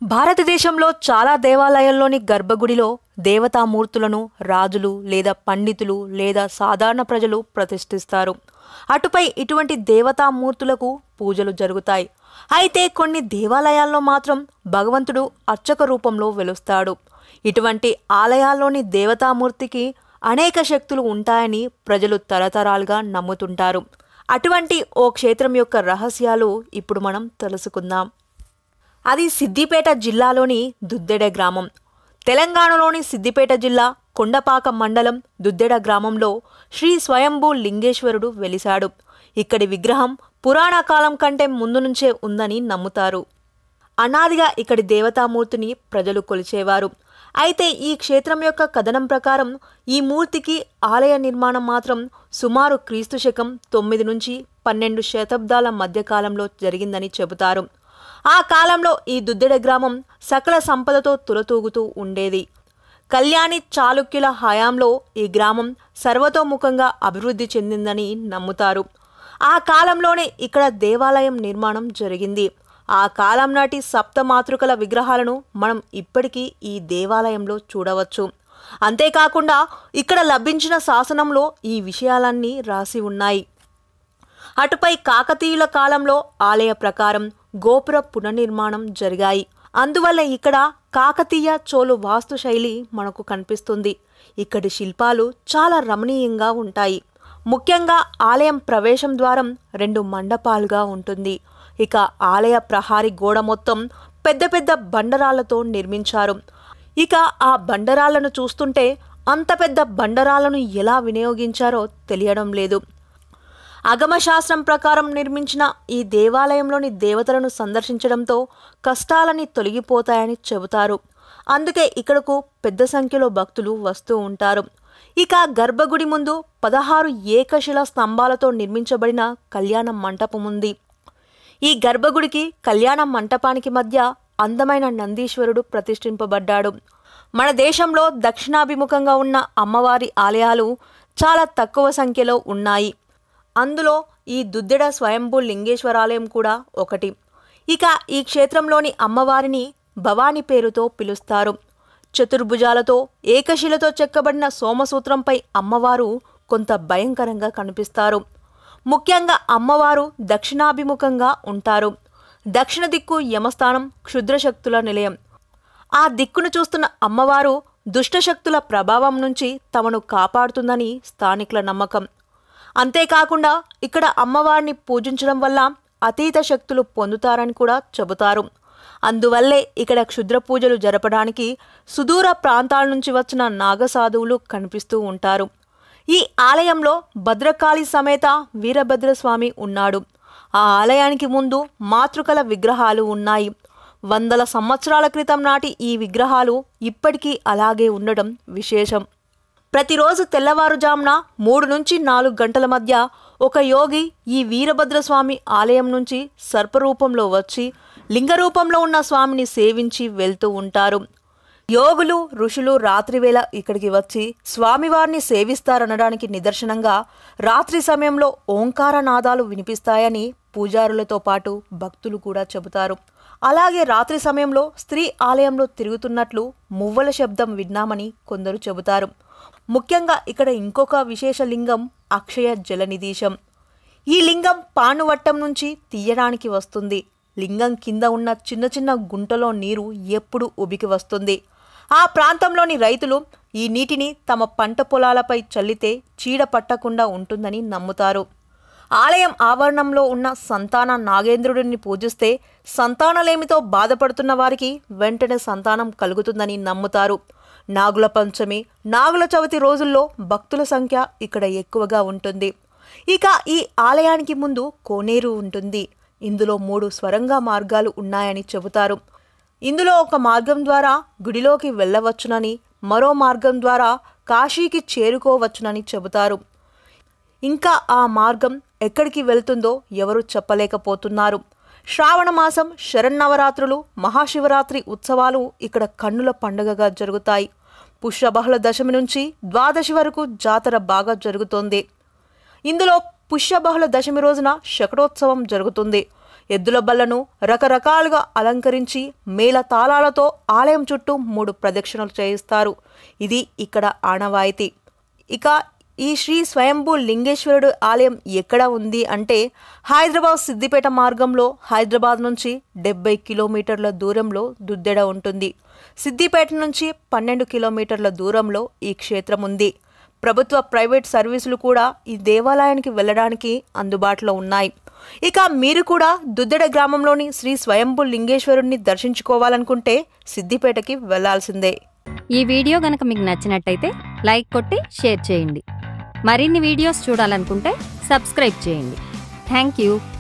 భారతదేశంలో చాలా దేవాలయాల్లోని గర్భగుడిలో దేవతామూర్తులను రాజులు లేదా పండితులు లేదా సాధారణ ప్రజలు ప్రతిష్ఠిస్తారు అటుపై ఇటువంటి దేవతామూర్తులకు పూజలు జరుగుతాయి అయితే కొన్ని దేవాలయాల్లో మాత్రం భగవంతుడు అర్చక రూపంలో వెలుస్తాడు ఇటువంటి ఆలయాల్లోని దేవతామూర్తికి అనేక శక్తులు ఉంటాయని ప్రజలు తరతరాలుగా నమ్ముతుంటారు అటువంటి ఓ క్షేత్రం యొక్క రహస్యాలు ఇప్పుడు మనం తెలుసుకుందాం అది సిద్దిపేట జిల్లాలోని దుద్దెడ గ్రామం తెలంగాణలోని సిద్దిపేట జిల్లా కొండపాక మండలం దుద్దెడ గ్రామంలో శ్రీ స్వయంభూ లింగేశ్వరుడు వెలిశాడు ఇక్కడి విగ్రహం పురాణ కాలం కంటే ముందు నుంచే ఉందని నమ్ముతారు అనాదిగా ఇక్కడి దేవతామూర్తిని ప్రజలు కొలిచేవారు అయితే ఈ క్షేత్రం యొక్క కథనం ప్రకారం ఈ మూర్తికి ఆలయ నిర్మాణం మాత్రం సుమారు క్రీస్తు శకం తొమ్మిది నుంచి పన్నెండు శతాబ్దాల మధ్యకాలంలో జరిగిందని చెబుతారు ఆ కాలంలో ఈ దుద్దెడ గ్రామం సకల సంపదతో తులతూగుతూ ఉండేది కళ్యాణి చాళుక్యుల హయాంలో ఈ గ్రామం సర్వతోముఖంగా అభివృద్ధి చెందిందని నమ్ముతారు ఆ కాలంలోనే ఇక్కడ దేవాలయం నిర్మాణం జరిగింది ఆ కాలం నాటి సప్తమాతృకల విగ్రహాలను మనం ఇప్పటికీ ఈ దేవాలయంలో చూడవచ్చు అంతేకాకుండా ఇక్కడ లభించిన శాసనంలో ఈ విషయాలన్నీ రాసి ఉన్నాయి అటుపై కాకతీయుల కాలంలో ఆలయ ప్రకారం గోపుర పునర్నిర్మాణం జరిగాయి అందువల్ల ఇక్కడ కాకతీయ చోళు వాస్తుశైలి మనకు కనిపిస్తుంది ఇక్కడి శిల్పాలు చాలా రమణీయంగా ఉంటాయి ముఖ్యంగా ఆలయం ప్రవేశం ద్వారం రెండు మండపాలుగా ఉంటుంది ఇక ఆలయ ప్రహారీ గోడ మొత్తం పెద్ద పెద్ద బండరాళ్లతో నిర్మించారు ఇక ఆ బండరాళ్లను చూస్తుంటే అంత పెద్ద బండరాళ్లను ఎలా వినియోగించారో తెలియడం లేదు అగమశాస్త్రం ప్రకారం నిర్మించిన ఈ దేవాలయంలోని దేవతలను సందర్శించడంతో కష్టాలని తొలగిపోతాయని చెబుతారు అందుకే ఇక్కడకు పెద్ద సంఖ్యలో భక్తులు వస్తూ ఉంటారు ఇక గర్భగుడి ముందు పదహారు ఏకశిల స్తంభాలతో నిర్మించబడిన కళ్యాణ మంటపం ఉంది ఈ గర్భగుడికి కళ్యాణ మంటపానికి మధ్య అందమైన నందీశ్వరుడు ప్రతిష్ఠింపబడ్డాడు మన దేశంలో దక్షిణాభిముఖంగా ఉన్న అమ్మవారి ఆలయాలు చాలా తక్కువ సంఖ్యలో ఉన్నాయి అందులో ఈ దుద్దెడ స్వయంభూ లింగేశ్వరాలయం కూడా ఒకటి ఇక ఈ క్షేత్రంలోని అమ్మవారిని భవాని పేరుతో పిలుస్తారు చతుర్భుజాలతో ఏకశిలతో చెక్కబడిన సోమసూత్రంపై అమ్మవారు కొంత భయంకరంగా కనిపిస్తారు ముఖ్యంగా అమ్మవారు దక్షిణాభిముఖంగా ఉంటారు దక్షిణ దిక్కు యమస్థానం క్షుద్రశక్తుల నిలయం ఆ దిక్కును చూస్తున్న అమ్మవారు దుష్టశక్తుల ప్రభావం నుంచి తమను కాపాడుతుందని స్థానికుల నమ్మకం అంతేకాకుండా ఇక్కడ అమ్మవారిని పూజించడం వల్ల అతీత శక్తులు పొందుతారని కూడా చెబుతారు అందువల్లే ఇక్కడ క్షుద్ర పూజలు జరపడానికి సుదూర ప్రాంతాల నుంచి వచ్చిన నాగసాధువులు కనిపిస్తూ ఉంటారు ఈ ఆలయంలో భద్రకాళి సమేత వీరభద్రస్వామి ఉన్నాడు ఆ ఆలయానికి ముందు మాతృకల విగ్రహాలు ఉన్నాయి వందల సంవత్సరాల క్రితం నాటి ఈ విగ్రహాలు ఇప్పటికీ అలాగే ఉండడం విశేషం ప్రతిరోజు తెల్లవారుజామున మూడు నుంచి నాలుగు గంటల మధ్య ఒక యోగి ఈ వీరభద్రస్వామి ఆలయం నుంచి సర్పరూపంలో వచ్చి లింగరూపంలో ఉన్న స్వామిని సేవించి వెళ్తూ ఉంటారు యోగులు ఋషులు రాత్రివేళ ఇక్కడికి వచ్చి స్వామివారిని సేవిస్తారనడానికి నిదర్శనంగా రాత్రి సమయంలో ఓంకార నాదాలు వినిపిస్తాయని పూజారులతో పాటు భక్తులు కూడా చెబుతారు అలాగే రాత్రి సమయంలో స్త్రీ ఆలయంలో తిరుగుతున్నట్లు మువ్వల శబ్దం విన్నామని కొందరు చెబుతారు ముఖ్యంగా ఇక్కడ ఇంకొక విశేష లింగం అక్షయ జలనిధీశం ఈ లింగం పానువట్టం నుంచి తీయడానికి వస్తుంది లింగం కింద ఉన్న చిన్న చిన్న గుంటలో నీరు ఎప్పుడు ఉబికి వస్తుంది ఆ ప్రాంతంలోని రైతులు ఈ నీటిని తమ పంట పొలాలపై చల్లితే చీడ పట్టకుండా ఉంటుందని నమ్ముతారు ఆలయం ఆవరణంలో ఉన్న సంతాన నాగేంద్రుడిని పూజిస్తే సంతానలేమితో బాధపడుతున్న వారికి వెంటనే సంతానం కలుగుతుందని నమ్ముతారు నాగుల పంచమి నాగుల చవితి రోజుల్లో భక్తుల సంఖ్య ఇక్కడ ఎక్కువగా ఉంటుంది ఇక ఈ ఆలయానికి ముందు కోనేరు ఉంటుంది ఇందులో మూడు స్వరంగ మార్గాలు ఉన్నాయని చెబుతారు ఇందులో ఒక మార్గం ద్వారా గుడిలోకి వెళ్ళవచ్చునని మరో మార్గం ద్వారా కాశీకి చేరుకోవచ్చునని చెబుతారు ఇంకా ఆ మార్గం ఎక్కడికి వెళ్తుందో ఎవరు చెప్పలేకపోతున్నారు శ్రావణ మాసం శరన్నవరాత్రులు మహాశివరాత్రి ఉత్సవాలు ఇక్కడ కన్నుల పండుగగా జరుగుతాయి పుష్యబహుళ దశమి నుంచి ద్వాదశి వరకు జాతర బాగా జరుగుతోంది ఇందులో పుష్యబహుళ దశమి రోజున శకటోత్సవం జరుగుతుంది ఎద్దుల బళ్లను రకరకాలుగా అలంకరించి మేళ తాళాలతో ఆలయం చుట్టూ మూడు ప్రదక్షిణలు చేయిస్తారు ఇది ఇక్కడ ఆనవాయితీ ఇక ఈ శ్రీ స్వయంభూ లింగేశ్వరుడు ఆలయం ఎక్కడ ఉంది అంటే హైదరాబాద్ సిద్దిపేట మార్గంలో హైదరాబాద్ నుంచి డెబ్బై కిలోమీటర్ల దూరంలో దుద్దెడ ఉంటుంది సిద్దిపేట నుంచి పన్నెండు కిలోమీటర్ల దూరంలో ఈ క్షేత్రం ఉంది ప్రభుత్వ ప్రైవేట్ సర్వీసులు కూడా ఈ దేవాలయానికి వెళ్ళడానికి అందుబాటులో ఉన్నాయి ఇక మీరు కూడా దుద్దెడ గ్రామంలోని శ్రీ స్వయంభూ లింగేశ్వరుడిని దర్శించుకోవాలనుకుంటే సిద్దిపేటకి వెళ్లాల్సిందే ఈ వీడియో గనక మీకు నచ్చినట్టయితే లైక్ కొట్టి షేర్ చేయండి మరిన్ని వీడియోస్ చూడాలనుకుంటే సబ్స్క్రైబ్ చేయండి థ్యాంక్ యూ